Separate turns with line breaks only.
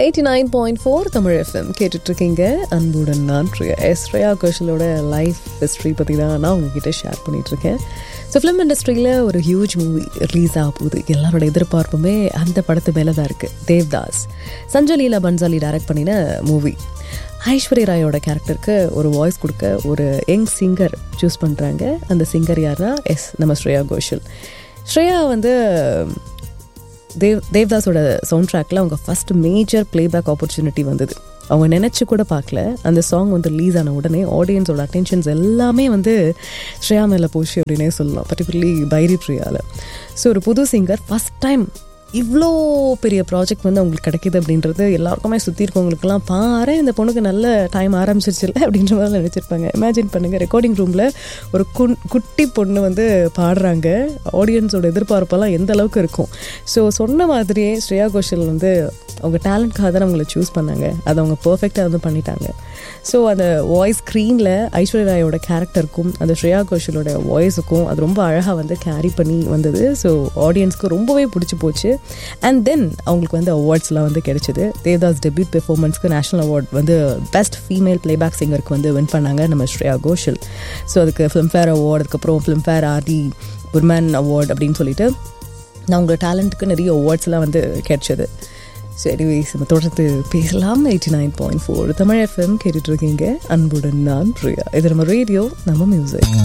eighty nine point four Tamil FM கேட்டுட்ருக்கீங்க அன்புடன் நான் பிரியா எஸ் ஸ்ரேயா கோஷலோட லைஃப் ஹிஸ்ட்ரி பற்றி தான் நான் உங்ககிட்ட ஷேர் பண்ணிகிட்ருக்கேன் ஸோ ஃபிலிம் இண்டஸ்ட்ரியில் ஒரு ஹியூஜ் மூவி ரிலீஸ் ஆக போகுது எல்லாரோட எதிர்பார்ப்புமே அந்த படத்து மேலே தான் இருக்குது தேவ்தாஸ் சஞ்சய் லீலா பன்சாலி டைரக்ட் பண்ணின மூவி ஐஸ்வர்யா ராயோட கேரக்டருக்கு ஒரு வாய்ஸ் கொடுக்க ஒரு யங் சிங்கர் சூஸ் பண்ணுறாங்க அந்த சிங்கர் யாருன்னா எஸ் நம்ம ஸ்ரேயா கோஷல் ஸ்ரேயா வந்து தேவ் தேவ்தாஸோட சவுண்ட் ட்ராக்ல அவங்க ஃபர்ஸ்ட் மேஜர் பிளேபேக் ஆப்பர்ச்சுனிட்டி வந்தது அவங்க நினச்சி கூட பார்க்கல அந்த சாங் வந்து ரிலீஸ் ஆன உடனே ஆடியன்ஸோட அட்டென்ஷன்ஸ் எல்லாமே வந்து ஸ்ரேயா மேலே போச்சு அப்படின்னே சொல்லலாம் பர்டிகுலர்லி பைரி பிரியாவில் ஸோ ஒரு புது சிங்கர் ஃபஸ்ட் டைம் இவ்வளோ பெரிய ப்ராஜெக்ட் வந்து அவங்களுக்கு கிடைக்கிது அப்படின்றது எல்லாருக்குமே சுற்றி இருக்கவங்களுக்குலாம் பாரு இந்த பொண்ணுக்கு நல்ல டைம் ஆரம்பிச்சிருச்சு இல்லை அப்படின்ற மாதிரி நினச்சிருப்பாங்க இமேஜின் பண்ணுங்கள் ரெக்கார்டிங் ரூமில் ஒரு குன் குட்டி பொண்ணு வந்து பாடுறாங்க ஆடியன்ஸோட எதிர்பார்ப்பெல்லாம் எந்த அளவுக்கு இருக்கும் ஸோ சொன்ன மாதிரியே ஸ்ரேயா கோஷல் வந்து அவங்க டேலண்ட்காக தான் அவங்கள சூஸ் பண்ணாங்க அதை அவங்க பர்ஃபெக்டாக வந்து பண்ணிட்டாங்க ஸோ அந்த வாய்ஸ் ஸ்க்ரீனில் ஐஸ்வர்யா ராயோட கேரக்டருக்கும் அந்த ஸ்ரேயா கோஷலோட வாய்ஸுக்கும் அது ரொம்ப அழகாக வந்து கேரி பண்ணி வந்தது ஸோ ஆடியன்ஸ்க்கு ரொம்பவே பிடிச்சி போச்சு அண்ட் தென் அவங்களுக்கு வந்து அவார்ட்ஸ்லாம் வந்து கிடைச்சிது தேவ்தாஸ் டெபியூட் பெர்ஃபார்மன்ஸ்க்கு நேஷனல் அவார்ட் வந்து பெஸ்ட் ஃபீமேல் பிளேபேக் சிங்கருக்கு வந்து வின் பண்ணாங்க நம்ம ஸ்ரேயா கோஷல் ஸோ அதுக்கு ஃபிலிம்ஃபேர் அவார்டு அதுக்கப்புறம் ஃபிலிம்ஃபேர் ஆர்டி உர்மேன் அவார்ட் அப்படின்னு சொல்லிட்டு நான் உங்கள் டேலண்ட்டுக்கு நிறைய அவார்ட்ஸ்லாம் வந்து கிடைச்சது ஸோ எனிவேஸ் நம்ம தொடர்ந்து பேசலாம் eighty nine point four Tamil FM கேட்டுட்ருக்கீங்க அன்புடன் நான் பிரியா இது நம்ம ரேடியோ நம்ம மியூசிக்